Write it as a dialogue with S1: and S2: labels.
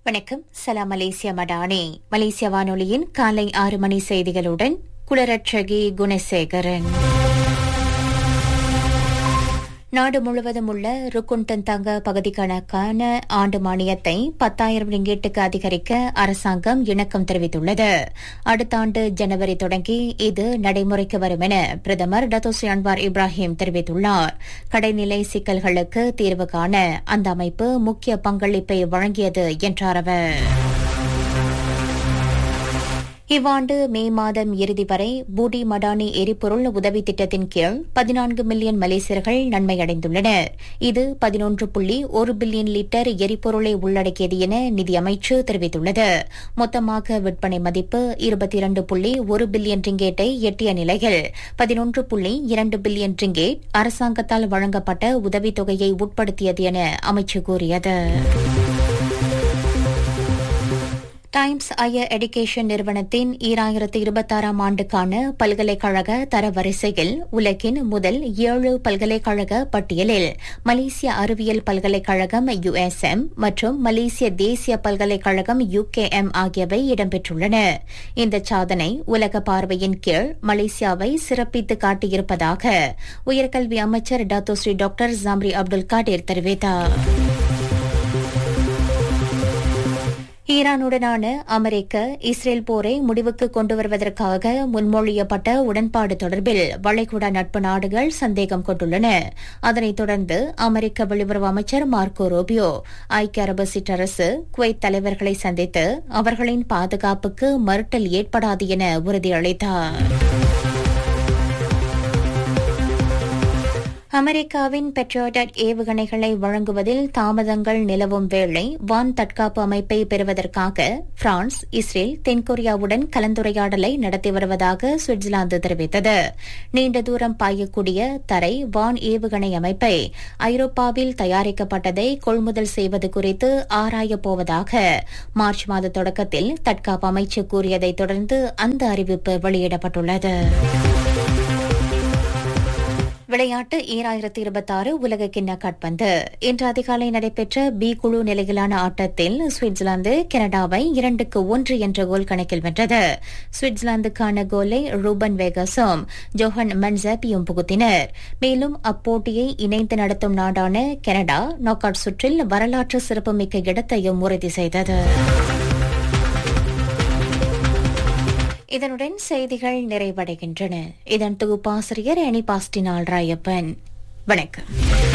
S1: வணக்கம் சலாம் மலேசியா மடானி மலேசிய வானொலியின் காலை ஆறு மணி செய்திகளுடன் குளரட்சகி குணசேகரன் நாடு முழுவதும் உள்ள ருக்குண்டன் தங்க பகுதிகளுக்கான ஆண்டு மானியத்தை பத்தாயிரம் ரிங்கேட்டுக்கு அதிகரிக்க அரசாங்கம் இணக்கம் தெரிவித்துள்ளது அடுத்த ஆண்டு ஜனவரி தொடங்கி இது நடைமுறைக்கு வரும் என பிரதமர் டத்தோசி அன்வார் இப்ராஹிம் தெரிவித்துள்ளார் கடைநிலை சிக்கல்களுக்கு தீர்வு காண அந்த அமைப்பு முக்கிய பங்களிப்பை வழங்கியது என்றார் அவர் இவ்வாண்டு மே மாதம் இறுதி வரை பூடி மடானி எரிபொருள் உதவி திட்டத்தின் கீழ் பதினான்கு மில்லியன் மலேசியர்கள் நன்மையடைந்துள்ளனர் இது பதினொன்று புள்ளி ஒரு பில்லியன் லிட்டர் எரிபொருளை உள்ளடக்கியது என நிதியமைச்சு தெரிவித்துள்ளது மொத்தமாக விற்பனை மதிப்பு இருபத்தி இரண்டு புள்ளி ஒரு பில்லியன் ரிங்கேட்டை எட்டிய நிலையில் பதினொன்று புள்ளி இரண்டு பில்லியன் ரிங்கேட் அரசாங்கத்தால் வழங்கப்பட்ட உதவித்தொகையை உட்படுத்தியது என அமைச்சு கூறியது டைம்ஸ் ஹையர் எடுகேஷன் நிறுவனத்தின் ஈராயிரத்து இருபத்தாறாம் ஆண்டுக்கான பல்கலைக்கழக தரவரிசையில் உலகின் முதல் ஏழு பல்கலைக்கழக பட்டியலில் மலேசிய அறிவியல் பல்கலைக்கழகம் யுஎஸ்எம் மற்றும் மலேசிய தேசிய பல்கலைக்கழகம் யுகேஎம் ஆகியவை இடம்பெற்றுள்ளன இந்த சாதனை உலக பார்வையின் கீழ் மலேசியாவை சிறப்பித்து காட்டியிருப்பதாக உயர்கல்வி அமைச்சர் Dato Sri doctor Zambry Abdul Kadir தெரிவித்தார் ஈரானுடனான அமெரிக்க இஸ்ரேல் போரை முடிவுக்கு கொண்டு வருவதற்காக முன்மொழியப்பட்ட உடன்பாடு தொடர்பில் வளைகுடா நட்பு நாடுகள் சந்தேகம் கொண்டுள்ளன அதனைத் தொடர்ந்து அமெரிக்க வெளியுறவு அமைச்சர் மார்க்கோ ரோபியோ ஐக்கிய அரபு சிற்றரசு குவைத் தலைவர்களை சந்தித்து அவர்களின் பாதுகாப்புக்கு மறுட்டல் ஏற்படாது என உறுதியளித்தார் அமெரிக்காவின் பெட்ரோடட் ஏவுகணைகளை வழங்குவதில் தாமதங்கள் நிலவும் வேளை வான் தற்காப்பு அமைப்பை பெறுவதற்காக பிரான்ஸ் இஸ்ரேல் தென்கொரியாவுடன் கலந்துரையாடலை நடத்தி வருவதாக சுவிட்சர்லாந்து தெரிவித்தது நீண்ட தூரம் பாயக்கூடிய தரை வான் ஏவுகணை அமைப்பை ஐரோப்பாவில் தயாரிக்கப்பட்டதை கொள்முதல் செய்வது குறித்து ஆராயப் போவதாக மார்ச் மாத தொடக்கத்தில் தற்காப்பு அமைச்சு கூறியதைத் தொடர்ந்து அந்த அறிவிப்பு வெளியிடப்பட்டுள்ளது விளையாட்டு ஈராயிரத்தி இருபத்தாறு உலக கிண்ண காட்பந்து இன்று அதிகாலை நடைபெற்ற பி குழு நிலையிலான ஆட்டத்தில் சுவிட்சர்லாந்து கனடாவை இரண்டுக்கு ஒன்று என்ற கோல் கணக்கில் வென்றது சுவிட்சர்லாந்துக்கான கோலை ரூபன் வேகஸும் ஜோஹன் மன்சாப்பியும் புகுத்தினர் மேலும் அப்போட்டியை இணைந்து நடத்தும் நாடான கனடா நாக் அவுட் சுற்றில் வரலாற்று சிறப்புமிக்க இடத்தையும் உறுதி செய்தது இதனுடன் செய்திகள் நிறைவடைகின்றன இதன் தொகுப்பாசிரியர் அனி பாஸ்டினால் ராயப்பன் வணக்கம்